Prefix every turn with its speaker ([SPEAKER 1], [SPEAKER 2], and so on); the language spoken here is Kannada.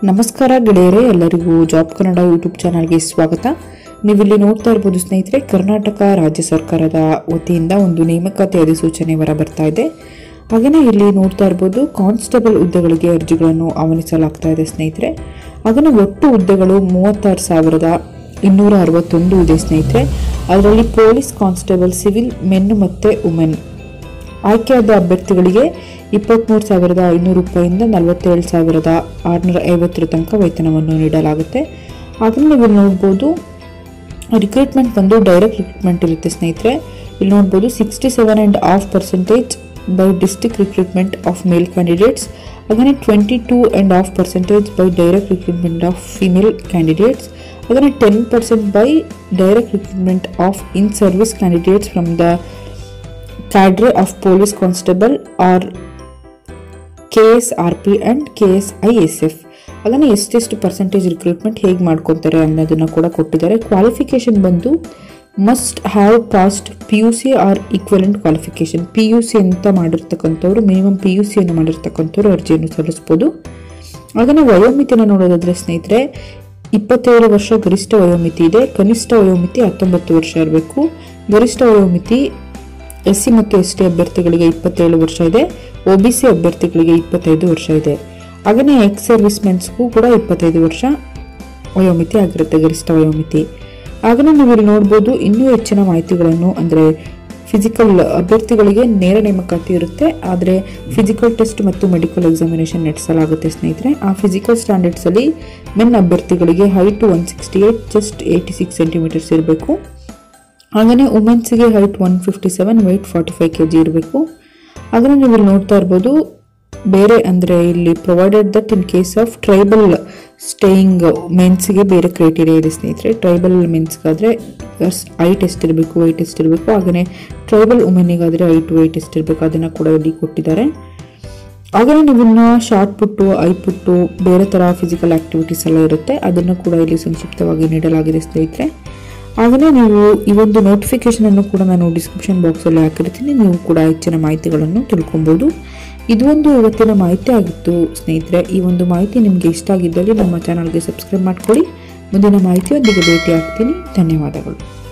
[SPEAKER 1] ನಮಸ್ಕಾರ ಗೆಳೆಯರೇ ಎಲ್ಲರಿಗೂ ಜಾಬ್ ಕನ್ನಡ ಯೂಟ್ಯೂಬ್ ಚಾನಲ್ಗೆ ಸ್ವಾಗತ ನೀವಿಲ್ಲಿ ನೋಡ್ತಾ ಇರ್ಬೋದು ಸ್ನೇಹಿತರೆ ಕರ್ನಾಟಕ ರಾಜ್ಯ ಸರ್ಕಾರದ ವತಿಯಿಂದ ಒಂದು ನೇಮಕಾತಿ ಅಧಿಸೂಚನೆ ಹೊರ ಬರ್ತಾ ಇದೆ ಹಾಗೆಯೇ ಇಲ್ಲಿ ನೋಡ್ತಾ ಇರ್ಬೋದು ಕಾನ್ಸ್ಟೇಬಲ್ ಹುದ್ದೆಗಳಿಗೆ ಅರ್ಜಿಗಳನ್ನು ಆಹ್ವಾನಿಸಲಾಗ್ತಾ ಇದೆ ಸ್ನೇಹಿತರೆ ಹಾಗೆಯೇ ಒಟ್ಟು ಹುದ್ದೆಗಳು ಮೂವತ್ತಾರು ಸಾವಿರದ ಇನ್ನೂರ ಅರವತ್ತೊಂದು ಇದೆ ಸ್ನೇಹಿತರೆ ಅದರಲ್ಲಿ ಪೊಲೀಸ್ ಕಾನ್ಸ್ಟೇಬಲ್ ಸಿವಿಲ್ ಮೆನ್ ಮತ್ತು ವುಮೆನ್ ಆಯ್ಕೆಯಾದ ಅಭ್ಯರ್ಥಿಗಳಿಗೆ ಇಪ್ಪತ್ತ್ಮೂರು ಸಾವಿರದ ಐನೂರು ರೂಪಾಯಿಂದ ನಲವತ್ತೇಳು ಸಾವಿರದ ಆರುನೂರ ಐವತ್ತರ ತನಕ ವೇತನವನ್ನು ನೀಡಲಾಗುತ್ತೆ ಹಾಗೆ ನೀವು ಇಲ್ಲಿ ನೋಡ್ಬೋದು ರಿಕ್ರೂಟ್ಮೆಂಟ್ ಬಂದು ಡೈರೆಕ್ಟ್ ರಿಕ್ರೂಟ್ಮೆಂಟ್ ಇರುತ್ತೆ ಸ್ನೇಹಿತರೆ ಇಲ್ಲಿ ನೋಡ್ಬೋದು sixty seven and half percentage by district recruitment of male candidates ಹಾಗೆಯೇ twenty two and half percentage by direct recruitment of female candidates ಹಾಗೆಯೇ ten percent by direct recruitment of in service candidates from the cadre of police constable or K S R P and K S I S F ಅದನ್ನು ಎಷ್ಟೆಷ್ಟು ಪರ್ಸೆಂಟೇಜ್ ರಿಕ್ರೂಟ್ಮೆಂಟ್ ಹೇಗೆ ಮಾಡ್ಕೊತಾರೆ ಅನ್ನೋದನ್ನು ಕೂಡ ಕೊಟ್ಟಿದ್ದಾರೆ ಕ್ವಾಲಿಫಿಕೇಷನ್ ಬಂದು must have passed P U C or equivalent qualification P U C ಅಂತ ಮಾಡಿರ್ತಕ್ಕಂಥವ್ರು ಮಿನಿಮಮ್ ಪಿ ಯು ಸಿಯನ್ನು ಮಾಡಿರ್ತಕ್ಕಂಥವ್ರು ಅರ್ಜಿಯನ್ನು ಸಲ್ಲಿಸ್ಬೋದು ಹಾಗೆಯೇ ವಯೋಮಿತಿನ ನೋಡೋದಾದ್ರೆ ಸ್ನೇಹಿತರೆ ಇಪ್ಪತ್ತೇಳು ವರ್ಷ ಗರಿಷ್ಠ ವಯೋಮಿತಿ ಇದೆ ಕನಿಷ್ಠ ವಯೋಮಿತಿ ಹತ್ತೊಂಬತ್ತು ವರ್ಷ ಇರಬೇಕು ಗರಿಷ್ಠ ವಯೋಮಿತಿ ಎಸ್ ಸಿ ಮತ್ತು ಎಸ್ ಟಿ ಅಭ್ಯರ್ಥಿಗಳಿಗೆ ಇಪ್ಪತ್ತೇಳು ವರ್ಷ ಇದೆ ಒ ಬಿ ಸಿ ಅಭ್ಯರ್ಥಿಗಳಿಗೆ ಇಪ್ಪತ್ತೈದು ವರ್ಷ ಇದೆ ಹಾಗೆಯೇ ಎಕ್ಸ್ ಸರ್ವಿಸ್ ಮೆನ್ಸ್ಗೂ ಕೂಡ ಇಪ್ಪತ್ತೈದು ವರ್ಷ ವಯೋಮಿತಿ ಆಗಿರುತ್ತೆ ಗರಿಷ್ಠ ವಯೋಮಿತಿ ಹಾಗೆಯೇ ನೀವು ಇಲ್ಲಿ ನೋಡ್ಬೋದು ಇನ್ನೂ ಹೆಚ್ಚಿನ ಮಾಹಿತಿಗಳನ್ನು ಅಂದರೆ ಫಿಸಿಕಲ್ ಅಭ್ಯರ್ಥಿಗಳಿಗೆ ನೇರ ನೇಮಕಾತಿ ಇರುತ್ತೆ ಆದರೆ ಫಿಸಿಕಲ್ ಟೆಸ್ಟ್ ಮತ್ತು ಮೆಡಿಕಲ್ ಎಕ್ಸಾಮಿನೇಷನ್ ನಡೆಸಲಾಗುತ್ತೆ ಸ್ನೇಹಿತರೆ ಆ ಫಿಸಿಕಲ್ ಸ್ಟ್ಯಾಂಡರ್ಡ್ಸಲ್ಲಿ ಮೆನ್ ಅಭ್ಯರ್ಥಿಗಳಿಗೆ height one sixty eight just eighty six centimetres ಇರಬೇಕು ಹಾಗೆಯೇ ವುಮೆನ್ಸಿಗೆ height one fifty seven weight forty five K G ಇರಬೇಕು ಹಾಗೆಯೇ ನೀವು ಇಲ್ಲಿ ನೋಡ್ತಾ ಇರ್ಬೋದು ಬೇರೆ ಅಂದರೆ ಇಲ್ಲಿ provided that in case of tribal staying ಮೆನ್ಸ್ಗೆ ಬೇರೆ ಕ್ರೈಟೀರಿಯಾ ಇದೆ ಸ್ನೇಹಿತರೆ ಟ್ರೈಬಲ್ ಮೆನ್ಸ್ಗಾದರೆ ಐಟ್ ಎಷ್ಟಿರಬೇಕು ವೆಯ್ಟ್ ಎಷ್ಟಿರಬೇಕು ಹಾಗೆಯೇ ಟ್ರೈಬಲ್ ವುಮೆನ್ನಿಗಾದರೆ ಐಟ್ ವೆಯ್ಟ್ ಎಷ್ಟಿರಬೇಕು ಅದನ್ನು ಕೂಡ ಇಲ್ಲಿ ಕೊಟ್ಟಿದ್ದಾರೆ ಹಾಗೆಯೇ ನೀವನ್ನ ಶಾರ್ಟ್ ಪುಟ್ಟು ಐ ಪುಟ್ಟು ಬೇರೆ ಥರ ಫಿಸಿಕಲ್ ಆ್ಯಕ್ಟಿವಿಟೀಸ್ ಎಲ್ಲ ಇರುತ್ತೆ ಅದನ್ನು ಕೂಡ ಇಲ್ಲಿ ಸಂಕ್ಷಿಪ್ತವಾಗಿ ನೀಡಲಾಗಿದೆ ಸ್ನೇಹಿತರೆ ಹಾಗೆಯೇ ನೀವು ಈ ಒಂದು ನೋಟಿಫಿಕೇಶನ್ ಅನ್ನು ಕೂಡ ನಾನು ಡಿಸ್ಕ್ರಿಪ್ಷನ್ ಬಾಕ್ಸಲ್ಲಿ ಹಾಕಿರ್ತೀನಿ ನೀವು ಕೂಡ ಹೆಚ್ಚಿನ ಮಾಹಿತಿಗಳನ್ನು ತಿಳ್ಕೊಬೋದು ಇದು ಒಂದು ಇವತ್ತಿನ ಮಾಹಿತಿ ಆಗಿತ್ತು ಸ್ನೇಹಿತರೆ ಈ ಒಂದು ಮಾಹಿತಿ ನಿಮಗೆ ಇಷ್ಟ ಆಗಿದ್ದಲ್ಲಿ ನಮ್ಮ ಚಾನಲ್ಗೆ ಸಬ್ಸ್ಕ್ರೈಬ್ ಮಾಡ್ಕೊಳ್ಳಿ ಮುಂದಿನ ಮಾಹಿತಿಯೊಂದಿಗೆ ಭೇಟಿ ಆಗ್ತೀನಿ ಧನ್ಯವಾದಗಳು